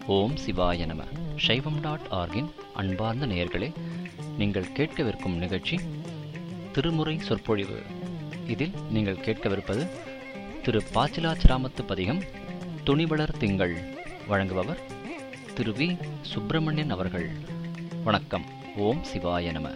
ஓம் சிவாய நம சைவம் டாட் ஆர்கின் அன்பார்ந்த நேயர்களே நீங்கள் கேட்கவிருக்கும் நிகழ்ச்சி திருமுறை சொற்பொழிவு இதில் நீங்கள் கேட்கவிருப்பது திரு பாச்சிலாச்சிராமத்து பதிகம் துணிவளர் திங்கள் வழங்குபவர் திரு வி சுப்பிரமணியன் அவர்கள் வணக்கம் ஓம் சிவாய நம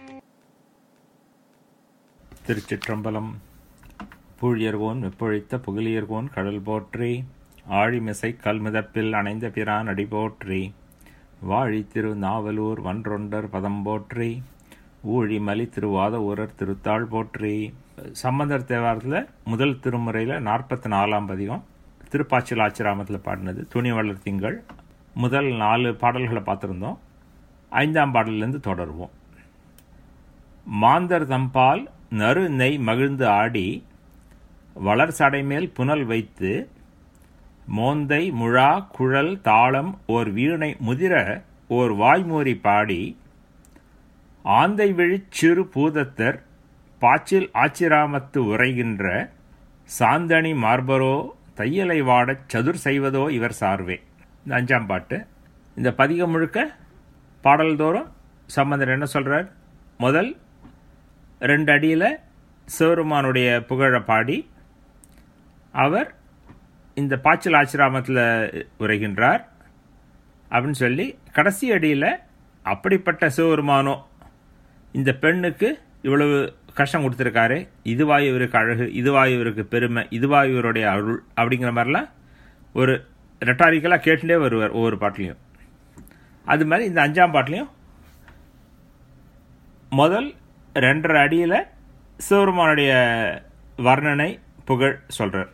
திருச்சிற்றம்பலம் பூழியர்கோன் வெப்பொழித்த புகழியர்கோன் கடல் போற்றி ஆழிமிசை கல்மிதப்பில் அணைந்த பிரான் அடி போற்றி வாழி திரு நாவலூர் வன்றொண்டர் பதம் போற்றி ஊழி மலி திருவாத ஊரர் திருத்தாள் போற்றி சம்பந்தர் தேவாரத்தில் முதல் திருமுறையில் நாற்பத்தி நாலாம் பதிகம் திருப்பாச்சில் ஆச்சிராமத்தில் பாடினது துணிவளர் திங்கள் முதல் நாலு பாடல்களை பார்த்துருந்தோம் ஐந்தாம் பாடல்லேருந்து தொடருவோம் மாந்தர் தம்பால் நறு நெய் மகிழ்ந்து ஆடி வளர் சடைமேல் புனல் வைத்து மோந்தை முழா குழல் தாளம் ஓர் வீணை முதிர ஓர் வாய்மூறி பாடி ஆந்தை விழிச் சிறு பூதத்தர் பாச்சில் ஆச்சிராமத்து உரைகின்ற சாந்தணி மார்பரோ தையலை வாடச் சதுர் செய்வதோ இவர் சார்வே இந்த அஞ்சாம் பாட்டு இந்த பதிகம் முழுக்க பாடல்தோறும் சம்பந்தர் என்ன சொல்றார் முதல் ரெண்டு அடியில் சிவருமானுடைய புகழை பாடி அவர் இந்த பாய்ச்சல் ஆசிராமத்தில் உரைகின்றார் அப்படின்னு சொல்லி கடைசி அடியில் அப்படிப்பட்ட சிவபெருமானோ இந்த பெண்ணுக்கு இவ்வளவு கஷ்டம் கொடுத்துருக்காரு இதுவா இவருக்கு அழகு இதுவா இவருக்கு பெருமை இதுவா இவருடைய அருள் அப்படிங்கிற மாதிரிலாம் ஒரு ரெட்டாரிக்கலாக கேட்டுட்டே வருவார் ஒவ்வொரு பாட்டிலையும் அது மாதிரி இந்த அஞ்சாம் பாட்டிலையும் முதல் ரெண்டரை அடியில் சிவருமானுடைய வர்ணனை புகழ் சொல்றார்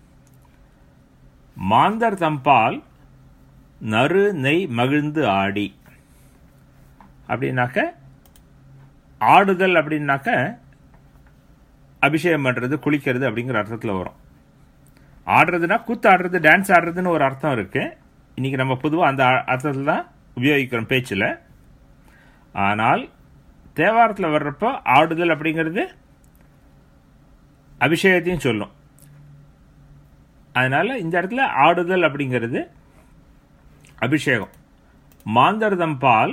மாந்தர் தம்பால் நறு நெய் மகிழ்ந்து ஆடி அப்படின்னாக்க ஆடுதல் அப்படின்னாக்க அபிஷேகம் பண்ணுறது குளிக்கிறது அப்படிங்கிற அர்த்தத்தில் வரும் ஆடுறதுனா கூத்து ஆடுறது டான்ஸ் ஆடுறதுன்னு ஒரு அர்த்தம் இருக்கு இன்னைக்கு நம்ம பொதுவாக அந்த அர்த்தத்தில் தான் உபயோகிக்கிறோம் பேச்சில் ஆனால் தேவாரத்தில் வர்றப்போ ஆடுதல் அப்படிங்கிறது அபிஷேகத்தையும் சொல்லும் அதனால இந்த இடத்துல ஆடுதல் அப்படிங்கிறது அபிஷேகம் மாந்தர்தம் பால்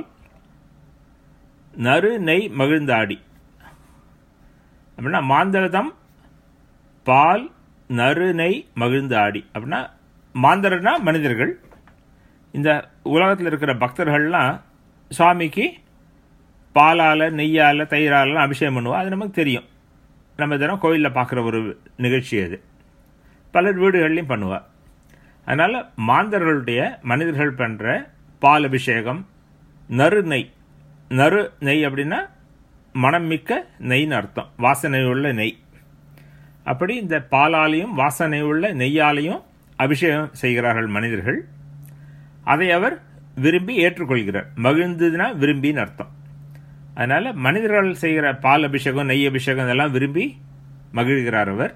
நறு நெய் மகிழ்ந்தாடி அப்படின்னா மாந்தரதம் பால் நறு நெய் மகிழ்ந்தாடி அப்படின்னா மாந்தர்னா மனிதர்கள் இந்த உலகத்தில் இருக்கிற பக்தர்கள்லாம் சுவாமிக்கு பாலால் நெய்யால் தயிராலலாம் அபிஷேகம் பண்ணுவோம் அது நமக்கு தெரியும் நம்ம தினம் கோயிலில் பார்க்குற ஒரு நிகழ்ச்சி அது பலர் வீடுகள்லையும் பண்ணுவார் அதனால் மாந்தர்களுடைய மனிதர்கள் பண்ணுற பால் அபிஷேகம் நறு நெய் நறு நெய் அப்படின்னா மனம் மிக்க நெய்னு அர்த்தம் வாசனை உள்ள நெய் அப்படி இந்த பாலாலையும் வாசனை உள்ள நெய்யாலையும் அபிஷேகம் செய்கிறார்கள் மனிதர்கள் அதை அவர் விரும்பி ஏற்றுக்கொள்கிறார் மகிழ்ந்ததுன்னா விரும்பின்னு அர்த்தம் அதனால மனிதர்கள் செய்கிற பால் அபிஷேகம் நெய் அபிஷேகம் இதெல்லாம் விரும்பி மகிழ்கிறார் அவர்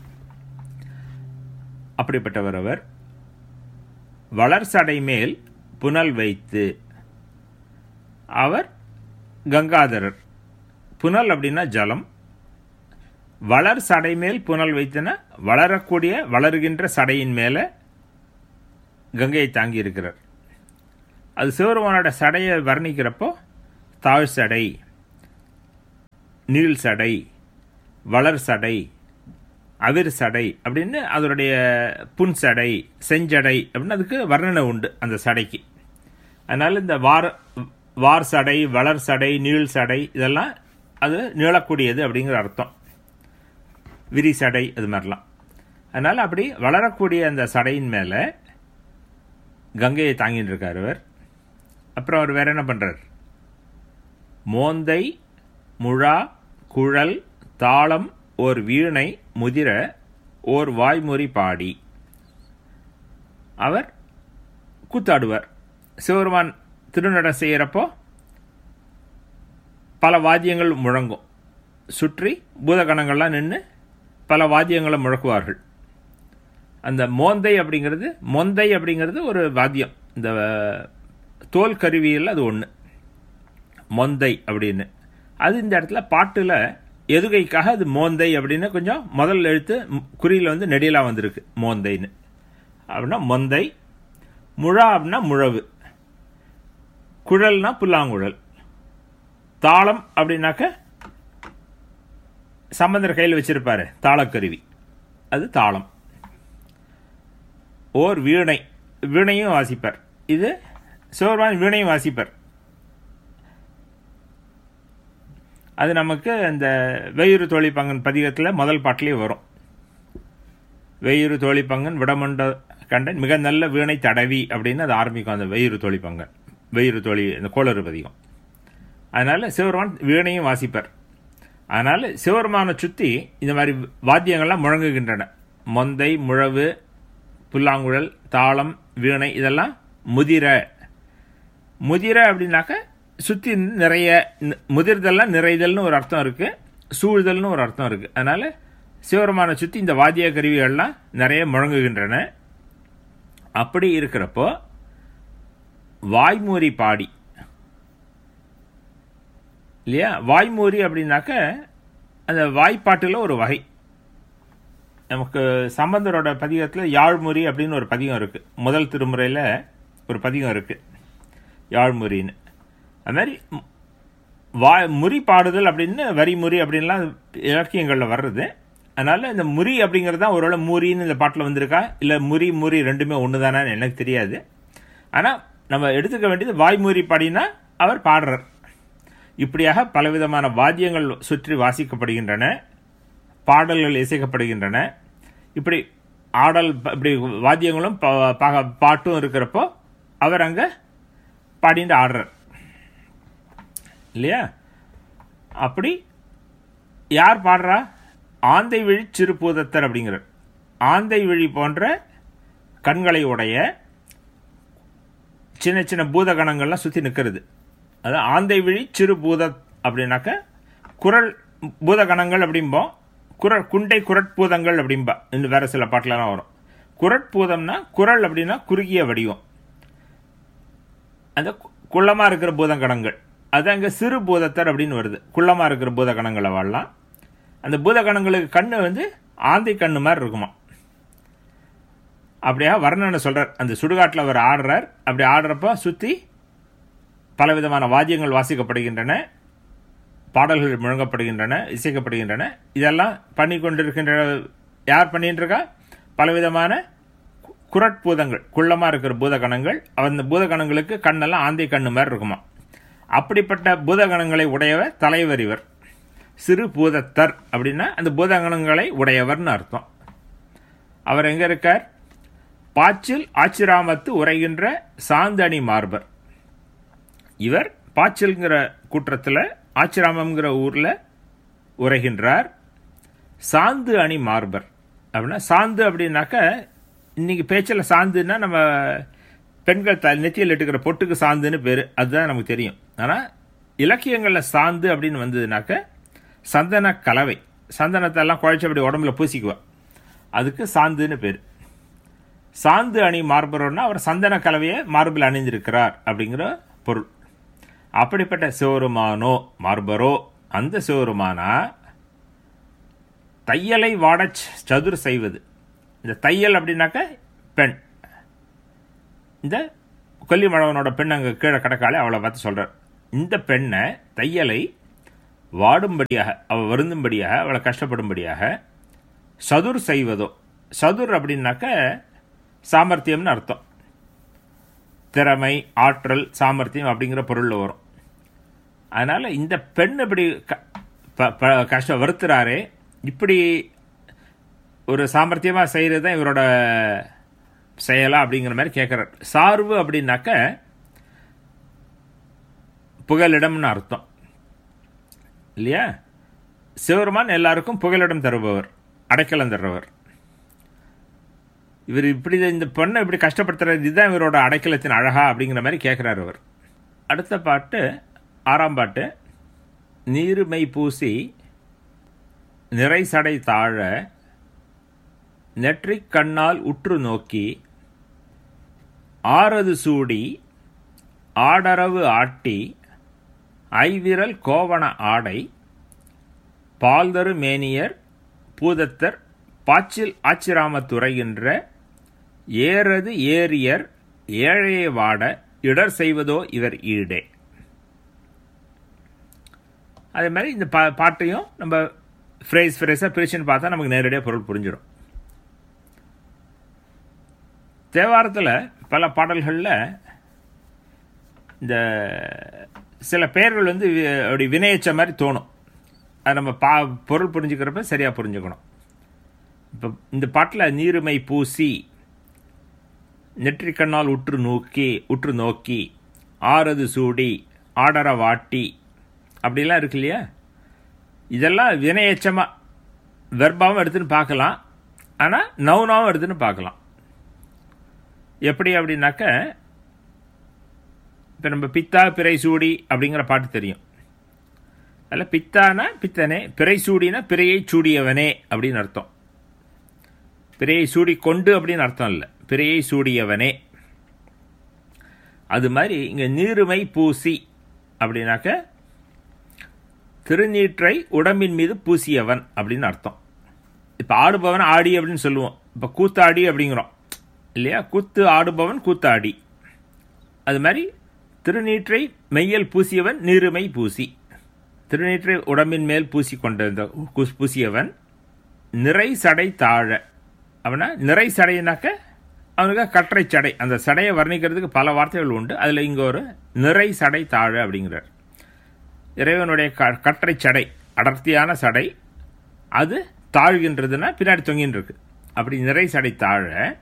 அப்படிப்பட்டவர் அவர் வளர் சடை மேல் புனல் வைத்து அவர் கங்காதரர் புனல் அப்படின்னா ஜலம் வளர் சடை மேல் புனல் வைத்துனா வளரக்கூடிய வளருகின்ற சடையின் மேலே கங்கையை தாங்கி இருக்கிறார் அது சிவருமானோட சடையை வர்ணிக்கிறப்போ தாழ் சடை நீள் சடை வளர் சடை அவிர் சடை அப்படின்னு அதனுடைய புன் சடை செஞ்சடை அப்படின்னு அதுக்கு வர்ணனை உண்டு அந்த சடைக்கு அதனால இந்த வார வார் சடை வளர் சடை நீள் சடை இதெல்லாம் அது நீளக்கூடியது அப்படிங்கிற அர்த்தம் விரி சடை அது மாதிரிலாம் அதனால அப்படி வளரக்கூடிய அந்த சடையின் மேலே கங்கையை தாங்கிட்டு இருக்கார் அவர் அப்புறம் அவர் வேற என்ன பண்றார் மோந்தை முழா குழல் தாளம் ஓர் வீணை முதிர ஓர் வாய்மொழி பாடி அவர் கூத்தாடுவார் சிவருமான் திருநடம் செய்கிறப்போ பல வாத்தியங்கள் முழங்கும் சுற்றி பூதகணங்கள்லாம் நின்று பல வாத்தியங்களை முழக்குவார்கள் அந்த மோந்தை அப்படிங்கிறது மொந்தை அப்படிங்கிறது ஒரு வாத்தியம் இந்த தோல் கருவியில் அது ஒன்று மொந்தை அப்படின்னு அது இந்த இடத்துல பாட்டில் எதுகைக்காக அது மோந்தை அப்படின்னு கொஞ்சம் முதல் எழுத்து குறியில் வந்து நெடிலாக வந்திருக்கு மோந்தைன்னு அப்படின்னா மொந்தை முழா அப்படின்னா முழவு குழல்னா புல்லாங்குழல் தாளம் அப்படின்னாக்க சம்பந்தர் கையில் வச்சிருப்பாரு தாளக்கருவி அது தாளம் ஓர் வீணை வீணையும் வாசிப்பார் இது சிவபெருமான் வீணையும் வாசிப்பார் அது நமக்கு இந்த வெயிறு தோழி பங்கன் பதிகத்தில் முதல் பாட்டிலே வரும் வெயிறு தோழி பங்கன் விடமண்ட கண்டன் மிக நல்ல வீணை தடவி அப்படின்னு அது ஆரம்பிக்கும் அந்த வெயிறு தோழி பங்கன் வெயிறு தோழி இந்த கோளறு பதிகம் அதனால சிவபெருமான் வீணையும் வாசிப்பார் அதனால சிவபெருமானை சுற்றி இந்த மாதிரி வாத்தியங்கள்லாம் முழங்குகின்றன மொந்தை முழவு புல்லாங்குழல் தாளம் வீணை இதெல்லாம் முதிர முதிர அப்படின்னாக்க சுற்றி நிறைய முதிர்தல்லாம் நிறைதல்னு ஒரு அர்த்தம் இருக்கு சூழ்தல்னு ஒரு அர்த்தம் இருக்கு அதனால சிவபெருமானை சுற்றி இந்த வாத்திய கருவிகள்லாம் நிறைய முழங்குகின்றன அப்படி இருக்கிறப்போ வாய்மூறி பாடி இல்லையா வாய்மூறி அப்படின்னாக்க அந்த வாய்ப்பாட்டில் ஒரு வகை நமக்கு சம்பந்தரோட பதிகத்தில் யாழ்முறி அப்படின்னு ஒரு பதிகம் இருக்கு முதல் திருமுறையில் ஒரு பதிகம் இருக்கு யாழ்முறின்னு அது மாதிரி வா முறி பாடுதல் அப்படின்னு வரி முறி அப்படின்லாம் இலக்கியங்களில் வர்றது அதனால இந்த முறி அப்படிங்கிறது தான் ஒருவேளை மூரின்னு இந்த பாட்டில் வந்திருக்கா இல்லை முறி முறி ரெண்டுமே ஒன்று தானேன்னு எனக்கு தெரியாது ஆனால் நம்ம எடுத்துக்க வேண்டியது வாய்மூறி பாடினா அவர் பாடுறார் இப்படியாக பலவிதமான வாத்தியங்கள் சுற்றி வாசிக்கப்படுகின்றன பாடல்கள் இசைக்கப்படுகின்றன இப்படி ஆடல் இப்படி வாத்தியங்களும் பாட்டும் இருக்கிறப்போ அவர் அங்கே பாடிட்டு ஆடுறார் இல்லையா அப்படி யார் பாடுறா ஆந்தை விழி சிறுபூதத்தர் அப்படிங்கிறார் ஆந்தை விழி போன்ற கண்களை உடைய சின்ன சின்ன பூதகணங்கள்லாம் சுற்றி நிற்கிறது அதான் ஆந்தை விழி சிறு பூத அப்படின்னாக்க குரல் பூதகணங்கள் அப்படிம்போம் குரல் குண்டை குரட்பூதங்கள் அப்படிம்பா இன்னும் வேற சில பாட்டிலலாம் வரும் குரட்பூதம்னா குரல் அப்படின்னா குறுகிய வடிவம் அந்த குள்ளமா இருக்கிற பூதகணங்கள் அது அங்கே சிறு பூதத்தர் அப்படின்னு வருது குள்ளமா இருக்கிற பூதகணங்களை வாழலாம் அந்த பூதகணங்களுக்கு கண்ணு வந்து ஆந்தை கண்ணு மாதிரி இருக்குமா அப்படியா வர்ணனை சொல்றார் அந்த சுடுகாட்டில் அவர் ஆடுறார் அப்படி ஆடுறப்ப சுற்றி பலவிதமான வாத்தியங்கள் வாசிக்கப்படுகின்றன பாடல்கள் முழங்கப்படுகின்றன இசைக்கப்படுகின்றன இதெல்லாம் பண்ணி கொண்டிருக்கின்ற யார் பண்ணிட்டு இருக்கா பலவிதமான குரட்பூதங்கள் குள்ளமாக இருக்கிற பூதகணங்கள் அந்த பூதகணங்களுக்கு கண்ணெல்லாம் ஆந்தை கண்ணு மாதிரி இருக்குமா அப்படிப்பட்ட பூதகணங்களை உடையவர் தலைவர் இவர் சிறு பூதத்தர் அப்படின்னா அந்த பூதகணங்களை உடையவர்னு அர்த்தம் அவர் எங்க இருக்கார் பாச்சில் ஆச்சிராமத்து உரைகின்ற சாந்தணி மார்பர் இவர் பாச்சில்ங்கிற கூற்றத்தில் ஆச்சிராமம்ங்கிற ஊரில் உரைகின்றார் சாந்து அணி மார்பர் அப்படின்னா சாந்து அப்படின்னாக்க இன்னைக்கு பேச்சில் சாந்துன்னா நம்ம பெண்கள் த நெத்தியில் இட்டுக்கிற பொட்டுக்கு சாந்துன்னு பேர் அதுதான் நமக்கு தெரியும் ஆனால் இலக்கியங்களில் சாந்து அப்படின்னு வந்ததுனாக்க சந்தன கலவை சந்தனத்தை எல்லாம் குழைச்சி அப்படி உடம்புல பூசிக்குவா அதுக்கு சாந்துன்னு பேர் சாந்து அணி மார்பரோன்னா அவர் சந்தன கலவையை மார்பில் அணிந்திருக்கிறார் அப்படிங்கிற பொருள் அப்படிப்பட்ட சிவருமானோ மார்பரோ அந்த சிவருமானா தையலை வாட சதுர் செய்வது இந்த தையல் அப்படின்னாக்க பெண் இந்த கொல்லிமழவனோட பெண் அங்கே கீழே கிடக்காலே அவளை பார்த்து சொல்கிறார் இந்த பெண்ணை தையலை வாடும்படியாக அவள் வருந்தும்படியாக அவளை கஷ்டப்படும்படியாக சதுர் செய்வதோ சதுர் அப்படின்னாக்க சாமர்த்தியம்னு அர்த்தம் திறமை ஆற்றல் சாமர்த்தியம் அப்படிங்கிற பொருளில் வரும் அதனால் இந்த பெண் இப்படி கஷ்டம் வருத்துறாரே இப்படி ஒரு சாமர்த்தியமாக செய்கிறது தான் இவரோட செயலா அப்படிங்கிற மாதிரி கேட்குறார் சார்பு அப்படின்னாக்க புகலிடம்னு அர்த்தம் இல்லையா சிவருமான் எல்லாருக்கும் புகலிடம் தருபவர் அடைக்கலம் தருபவர் இவர் இப்படி இந்த பொண்ணை இப்படி கஷ்டப்படுத்துறது இதுதான் இவரோட அடைக்கலத்தின் அழகா அப்படிங்கிற மாதிரி கேட்குறாரு அவர் அடுத்த பாட்டு ஆறாம் பாட்டு நீருமை பூசி நிறை சடை தாழ நெற்றிக் கண்ணால் உற்று நோக்கி ஆறது சூடி ஆடரவு ஆட்டி ஐவிரல் கோவண ஆடை பால்தரு மேனியர் பூதத்தர் பாச்சில் ஆச்சிராமத்துறைகின்ற ஏறது ஏரியர் ஏழையை வாட இடர் செய்வதோ இவர் ஈடே அதே மாதிரி இந்த பா பாட்டையும் நம்ம ஃப்ரேஸ் ஃப்ரேஸாக பிரிச்சுன்னு பார்த்தா நமக்கு நேரடியாக பொருள் புரிஞ்சிடும் தேவாரத்தில் பல பாடல்களில் இந்த சில பெயர்கள் வந்து வி- அப்படி வினையச்ச மாதிரி தோணும் அது நம்ம பா பொருள் புரிஞ்சுக்கிறப்ப சரியாக புரிஞ்சுக்கணும் இப்போ இந்த பாட்டில் நீருமை பூசி நெற்றிக்கண்ணால் உற்று நோக்கி உற்று நோக்கி ஆறது சூடி ஆடர வாட்டி அப்படிலாம் இருக்கு இல்லையா இதெல்லாம் வினையச்சமாக வெர்பாவும் எடுத்துன்னு பார்க்கலாம் ஆனால் நவுனாவும் எடுத்துன்னு பார்க்கலாம் எப்படி அப்படின்னாக்க இப்போ நம்ம பித்தா பிறை சூடி அப்படிங்கிற பாட்டு தெரியும் அதில் பித்தானா பித்தனே பிறை சூடினா பிறையை சூடியவனே அப்படின்னு அர்த்தம் பிறையை சூடி கொண்டு அப்படின்னு அர்த்தம் இல்லை பிறையை சூடியவனே அது மாதிரி இங்கே நீருமை பூசி அப்படின்னாக்க திருநீற்றை உடம்பின் மீது பூசியவன் அப்படின்னு அர்த்தம் இப்போ ஆடுபவன் ஆடி அப்படின்னு சொல்லுவோம் இப்போ கூத்தாடி அப்படிங்கிறோம் இல்லையா கூத்து ஆடுபவன் கூத்தாடி அது மாதிரி திருநீற்றை மெய்யல் பூசியவன் நீருமை பூசி திருநீற்றை உடம்பின் மேல் பூசி கொண்ட பூசியவன் நிறை சடை தாழ அவனா நிறை சடைனாக்க அவனுக்கு கற்றை சடை அந்த சடையை வர்ணிக்கிறதுக்கு பல வார்த்தைகள் உண்டு அதில் இங்கே ஒரு நிறை சடை தாழ அப்படிங்கிறார் இறைவனுடைய க கற்றை சடை அடர்த்தியான சடை அது தாழ்கின்றதுன்னா பின்னாடி தொங்கின்னு இருக்கு அப்படி நிறை சடை தாழ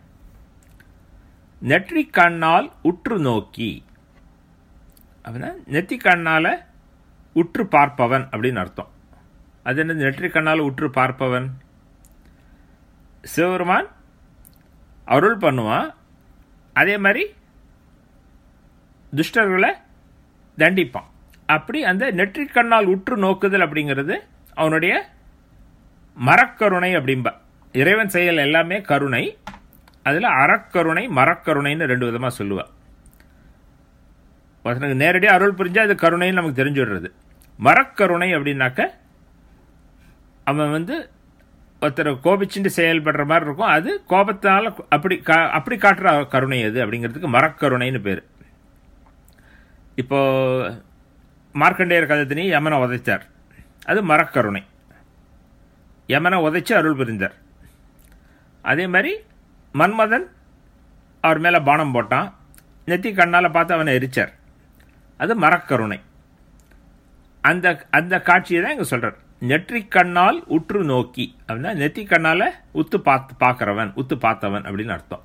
நெற்றி கண்ணால் உற்று நோக்கி அப்படின்னா நெற்றி கண்ணால் உற்று பார்ப்பவன் அப்படின்னு அர்த்தம் அது என்ன நெற்றி கண்ணால் உற்று பார்ப்பவன் சிவபெருமான் அருள் பண்ணுவான் அதே மாதிரி துஷ்டர்களை தண்டிப்பான் அப்படி அந்த நெற்றிக் கண்ணால் உற்று நோக்குதல் அப்படிங்கிறது அவனுடைய மரக்கருணை அப்படிம்பா இறைவன் செயல் எல்லாமே கருணை அதில் அறக்கருணை மரக்கருணைன்னு ரெண்டு விதமாக சொல்லுவா ஒருத்தனுக்கு நேரடியாக அருள் புரிஞ்சால் அது கருணைன்னு நமக்கு தெரிஞ்சுடுறது மரக்கருணை அப்படின்னாக்க அவன் வந்து ஒருத்தர் கோபிச்சுட்டு செயல்படுற மாதிரி இருக்கும் அது கோபத்தால் அப்படி கா அப்படி காட்டுற கருணை அது அப்படிங்கிறதுக்கு மரக்கருணைன்னு பேர் இப்போ மார்க்கண்டேயர் கதத்தினி யமனை உதைத்தார் அது மரக்கருணை யமனை உதைச்சு அருள் புரிந்தார் அதே மாதிரி மன்மதன் அவர் மேலே பானம் போட்டான் நெத்தி கண்ணால் பார்த்து அவனை எரிச்சார் அது மரக்கருணை அந்த அந்த காட்சியை தான் இங்கே சொல்கிறார் நெற்றி கண்ணால் உற்று நோக்கி அப்படின்னா நெத்தி கண்ணால் உத்து பார்த்து பார்க்குறவன் உத்து பார்த்தவன் அப்படின்னு அர்த்தம்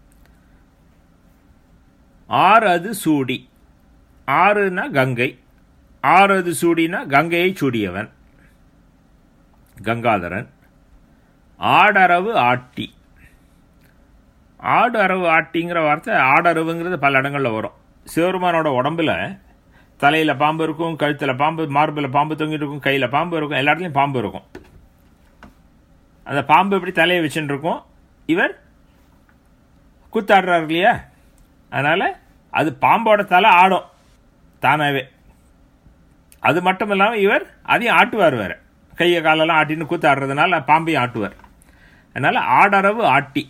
ஆறு அது சூடி ஆறுனா கங்கை ஆறு அது சூடினா கங்கையை சூடியவன் கங்காதரன் ஆடரவு ஆட்டி ஆடு அரவு ஆட்டிங்கிற வார்த்தை ஆடரவுங்கிறது பல இடங்களில் வரும் சிவருமானோட உடம்புல தலையில் பாம்பு இருக்கும் கழுத்தில் பாம்பு மார்பில் பாம்பு தொங்கிட்டு இருக்கும் கையில் பாம்பு இருக்கும் எல்லா இடத்துலையும் பாம்பு இருக்கும் அந்த பாம்பு எப்படி தலையை வச்சுட்டு இருக்கும் இவர் கூத்தாடுறாரு இல்லையா அதனால் அது பாம்போட தலை ஆடும் தானாகவே அது மட்டும் இல்லாமல் இவர் அதையும் ஆட்டுவார் வேறு கையை காலெல்லாம் ஆட்டின்னு கூத்தாடுறதுனால பாம்பையும் ஆட்டுவார் அதனால் ஆடரவு ஆட்டி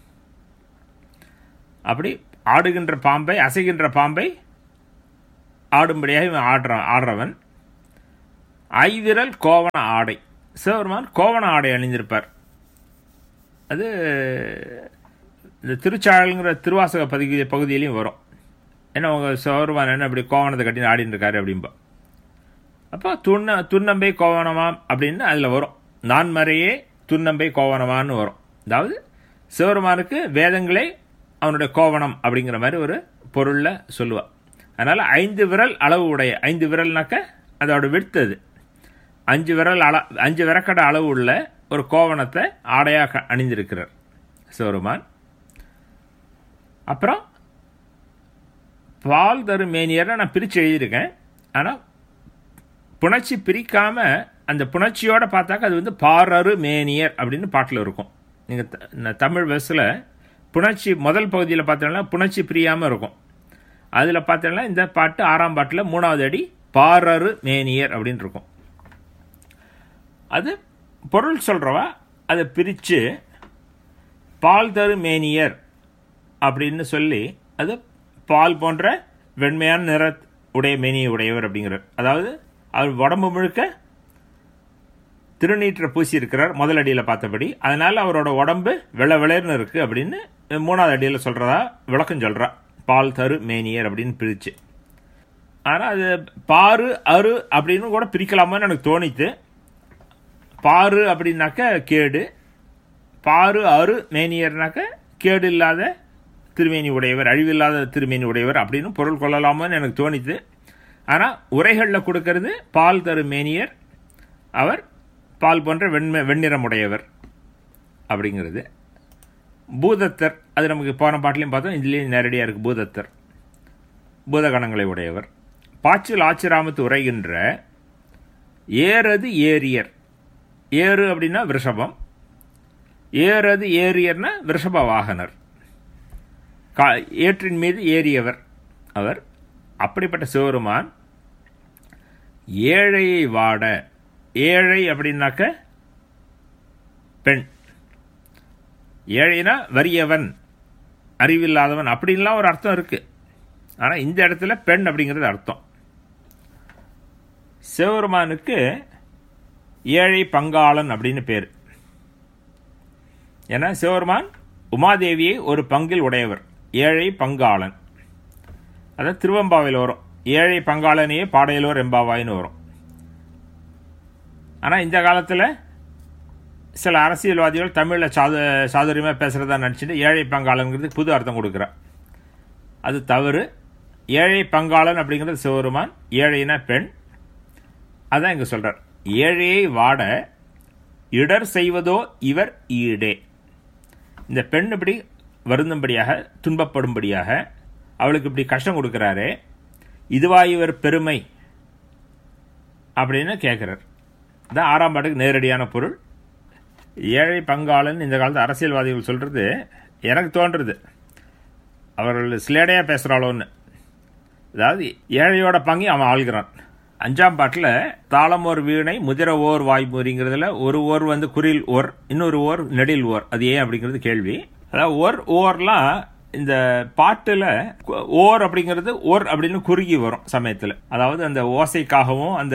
அப்படி ஆடுகின்ற பாம்பை அசைகின்ற பாம்பை ஆடும்படியாக இவன் ஆடுறான் ஆடுறவன் ஐவிரல் கோவண ஆடை சிவபெருமான் கோவண ஆடை அணிந்திருப்பார் அது இந்த திருச்சாழல்ங்கிற திருவாசக பகுதி பகுதியிலையும் வரும் என்ன உங்கள் சிவபெருமான் என்ன இப்படி கோவணத்தை கட்டி ஆடின்னு இருக்காரு அப்படின்பா அப்போ துண்ண துன்னம்பை கோவணமாம் அப்படின்னு அதில் வரும் நான்மறையே துன்னம்பை கோவணமான்னு வரும் அதாவது சிவபெருமானுக்கு வேதங்களே அவனுடைய கோவணம் அப்படிங்கிற மாதிரி ஒரு பொருளில் சொல்லுவாள் அதனால் ஐந்து விரல் அளவு உடைய ஐந்து விரல்னாக்க அதோட விடுத்தது அஞ்சு விரல் அள அஞ்சு விரக்கடை அளவு உள்ள ஒரு கோவணத்தை ஆடையாக அணிந்திருக்கிறார் சிவருமான் அப்புறம் பால் தரும் மேனியரை நான் பிரித்து எழுதியிருக்கேன் ஆனால் புணர்ச்சி பிரிக்காமல் அந்த புணர்ச்சியோடு பார்த்தாக்க அது வந்து பாரரு மேனியர் அப்படின்னு பாட்டில் இருக்கும் நீங்கள் தமிழ் வயசில் புணர்ச்சி முதல் பகுதியில் பார்த்தோம்னா புணர்ச்சி பிரியாமல் இருக்கும் அதில் பார்த்தோம்னா இந்த பாட்டு ஆறாம் பாட்டில் மூணாவது அடி பாரரு மேனியர் அப்படின்னு இருக்கும் அது பொருள் சொல்கிறவா அதை பிரித்து பால் தரு மேனியர் அப்படின்னு சொல்லி அது பால் போன்ற வெண்மையான நிற உடைய மேனியை உடையவர் அப்படிங்கிறார் அதாவது அவர் உடம்பு முழுக்க திருநீற்ற பூசி இருக்கிறார் முதல் அடியில் பார்த்தபடி அதனால அவரோட உடம்பு வெள்ளை வெளையர்னு இருக்கு அப்படின்னு மூணாவது அடியில் சொல்றதா விளக்கம் சொல்றா பால் தரு மேனியர் அப்படின்னு பிரிச்சு ஆனால் அது பாரு அரு அப்படின்னு கூட பிரிக்கலாமான்னு எனக்கு தோணித்து பாரு அப்படின்னாக்க கேடு பாரு அரு மேனியர்னாக்க கேடு இல்லாத திருமேனி உடையவர் அழிவில்லாத திருமேனி உடையவர் அப்படின்னு பொருள் கொள்ளலாமான்னு எனக்கு தோணித்து ஆனால் உரைகளில் கொடுக்கறது பால் தரு மேனியர் அவர் பால் போன்ற வெண்மை வெண்ணிறம் உடையவர் அப்படிங்கிறது பூதத்தர் அது நமக்கு போன பாட்டிலையும் பார்த்தோம் இதுலேயும் நேரடியாக இருக்குது பூதத்தர் பூதகணங்களை உடையவர் பாச்சில் ஆச்சிராமத்து உரைகின்ற ஏறது ஏரியர் ஏறு அப்படின்னா விஷபம் ஏறது ஏரியர்னா விஷப வாகனர் கா ஏற்றின் மீது ஏறியவர் அவர் அப்படிப்பட்ட சிவருமான் ஏழையை வாட ஏழை அப்படின்னாக்க பெண் ஏழைனா வறியவன் அறிவில்லாதவன் அப்படின்லாம் ஒரு அர்த்தம் இருக்கு ஆனால் இந்த இடத்துல பெண் அப்படிங்கிறது அர்த்தம் சிவபெருமானுக்கு ஏழை பங்காளன் அப்படின்னு பேர் ஏன்னா சிவபெருமான் உமாதேவியை ஒரு பங்கில் உடையவர் ஏழை பங்காளன் அதான் திருவம்பாவையில் வரும் ஏழை பங்காளனையே பாடையலோர் எம்பாவாயின்னு வரும் ஆனால் இந்த காலத்தில் சில அரசியல்வாதிகள் தமிழில் சாது சாதுரியமாக பேசுகிறதா நினச்சிட்டு ஏழை பங்காளனுங்கிறது புது அர்த்தம் கொடுக்குறா அது தவறு ஏழை பங்காளன் அப்படிங்கிறது சிவருமான் ஏழைனா பெண் அதான் இங்கே சொல்கிறார் ஏழையை வாட இடர் செய்வதோ இவர் ஈடே இந்த பெண் இப்படி வருந்தும்படியாக துன்பப்படும்படியாக அவளுக்கு இப்படி கஷ்டம் கொடுக்குறாரு இதுவா இவர் பெருமை அப்படின்னு கேட்குறார் தான் ஆறாம் பாட்டுக்கு நேரடியான பொருள் ஏழை பங்காளன் இந்த காலத்து அரசியல்வாதிகள் சொல்கிறது எனக்கு தோன்றுறது அவர்கள் சிலேடையாக பேசுகிறாளோன்னு அதாவது ஏழையோட பங்கி அவன் ஆள்கிறான் அஞ்சாம் பாட்டில் தாளம் ஒரு வீணை முதிர ஓர் வாய்மொழிங்கிறதுல ஒரு ஓர் வந்து குறில் ஓர் இன்னொரு ஓர் நெடில் ஓர் அது ஏன் அப்படிங்கிறது கேள்வி அதாவது ஓர் ஓர்லாம் இந்த பாட்டில் ஓர் அப்படிங்கிறது ஓர் அப்படின்னு குறுகி வரும் சமயத்தில் அதாவது அந்த ஓசைக்காகவும் அந்த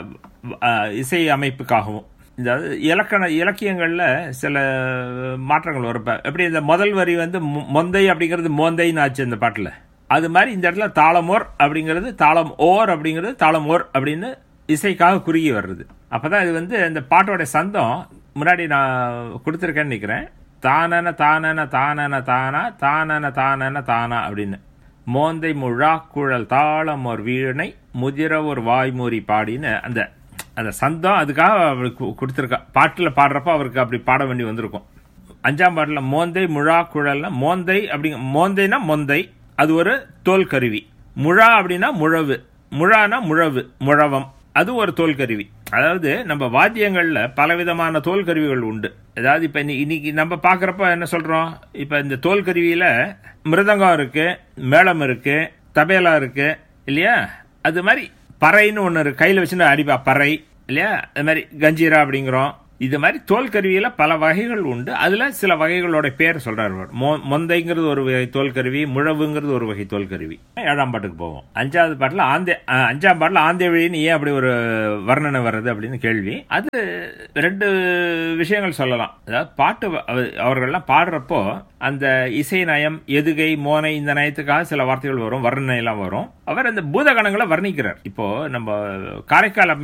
இசை அமைப்புக்காகவும் இந்த இலக்கண இலக்கியங்களில் சில மாற்றங்கள் வரும் இப்போ எப்படி இந்த முதல் வரி வந்து மொந்தை அப்படிங்கிறது மோந்தைன்னு ஆச்சு இந்த பாட்டில் அது மாதிரி இந்த இடத்துல தாளமோர் அப்படிங்கிறது தாளம் ஓர் அப்படிங்கிறது தாளம் ஓர் அப்படின்னு இசைக்காக குறுகி வர்றது அப்போதான் இது வந்து இந்த பாட்டோட சந்தம் முன்னாடி நான் கொடுத்துருக்கேன்னு நினைக்கிறேன் தானன தானன தானன தானா தானன தானன தானா அப்படின்னு மோந்தை முழா குழல் தாளம் ஒரு வீணை முதிர ஒரு வாய்மூறி பாடின்னு அந்த அந்த சந்தம் அதுக்காக அவருக்கு கொடுத்துருக்கா பாட்டில் பாடுறப்ப அவருக்கு அப்படி பாட வேண்டி வந்திருக்கும் அஞ்சாம் பாட்டில் மோந்தை முழா குழல்னா மோந்தை அப்படிங்க மோந்தைனா மொந்தை அது ஒரு தோல் கருவி முழா அப்படின்னா முழவு முழானா முழவு முழவம் அது ஒரு தோல் கருவி அதாவது நம்ம வாத்தியங்களில் பலவிதமான தோல் கருவிகள் உண்டு அதாவது இப்போ இன்னைக்கு நம்ம பார்க்குறப்ப என்ன சொல்கிறோம் இப்போ இந்த தோல் கருவியில் மிருதங்கம் இருக்கு மேளம் இருக்கு தபேலா இருக்கு இல்லையா அது மாதிரி பறைன்னு ஒன்று இருக்கு கையில் வச்சுன்னு அடிப்பா பறை இல்லையா அது மாதிரி கஞ்சீரா அப்படிங்கிறோம் இது மாதிரி தோல் கருவியில பல வகைகள் உண்டு அதுல சில வகைகளோட பேர் சொல்றாரு மொந்தைங்கிறது ஒரு வகை தோல் கருவி முழவுங்கிறது ஒரு வகை தோல் கருவி ஏழாம் பாட்டுக்கு போவோம் அஞ்சாவது பாட்டுல ஆந்தே அஞ்சாம் பாட்டுல ஆந்தேவழின்னு ஏன் அப்படி ஒரு வர்ணனை வர்றது அப்படின்னு கேள்வி அது ரெண்டு விஷயங்கள் சொல்லலாம் அதாவது பாட்டு அவர்கள்லாம் பாடுறப்போ அந்த இசை நயம் எதுகை மோனை இந்த நயத்துக்காக சில வார்த்தைகள் வரும் வர்ணனை எல்லாம் வரும் அவர் அந்த பூதகணங்களை வர்ணிக்கிறார் இப்போ நம்ம காரைக்கால்